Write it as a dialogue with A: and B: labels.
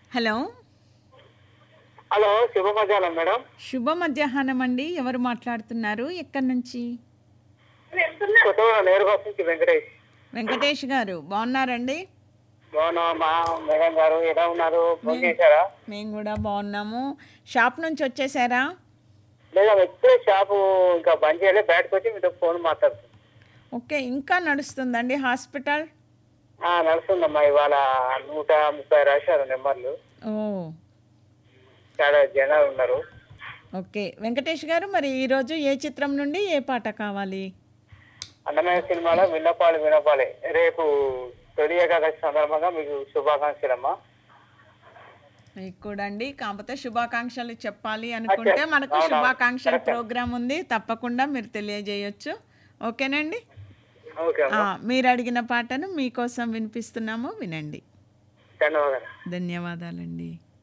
A: Hello
B: hello శుభ మధ్యాహ్నం madam
A: శుభ మధ్యాహ్నం అండి ఎవరు మాట్లాడుతున్నారు ఎక్కడి నుంచి
B: కొత్తగూడ నేరుగా నుంచి వెంకటేష్
A: వెంకటేష్ గారు బాగున్నారండి
B: బాగున్నా మా మేడం గారు ఎలా ఉన్నారు ఫోన్ చేశారా
A: మేము కూడా బాగున్నాము షాప్ నుంచి వచ్చేసారా
B: లేదా ఎప్పుడే షాపు ఇంకా బంద్ చేయలే బయటకు వచ్చి మీతో ఫోన్ మాట్లాడుతుంది
A: ఓకే ఇంకా నడుస్తుందండి హాస్పిటల్
B: నడుస్తుందమ్మా ఇవాళ నూట ముప్పై రాశారు నెంబర్లు
A: ఓ
B: చాలా జనాలు ఉన్నారు
A: ఓకే వెంకటేష్ గారు మరి ఈరోజు ఏ చిత్రం నుండి ఏ పాట కావాలి
B: అన్నమయ్య సినిమాలో విన్నపాలు వినపాలి రేపు తొలి ఏకాదశి సందర్భంగా మీకు శుభాకాంక్షలమ్మా
A: మీకు కూడా అండి కాకపోతే శుభాకాంక్షలు చెప్పాలి అనుకుంటే మనకు
B: అవునా.
A: శుభాకాంక్షల
B: కరెక్టే.
A: ప్రోగ్రాం ఉంది తప్పకుండా మీరు తెలియజేయొచ్చు ఓకేనండి
B: ఓకే
A: ఆ,
B: అమ్మా
A: మీరు అడిగిన పాటను మీకోసం వినిపిస్తున్నాము వినండి
B: ధన్యవాదాలు
A: ధన్యవాదాలండి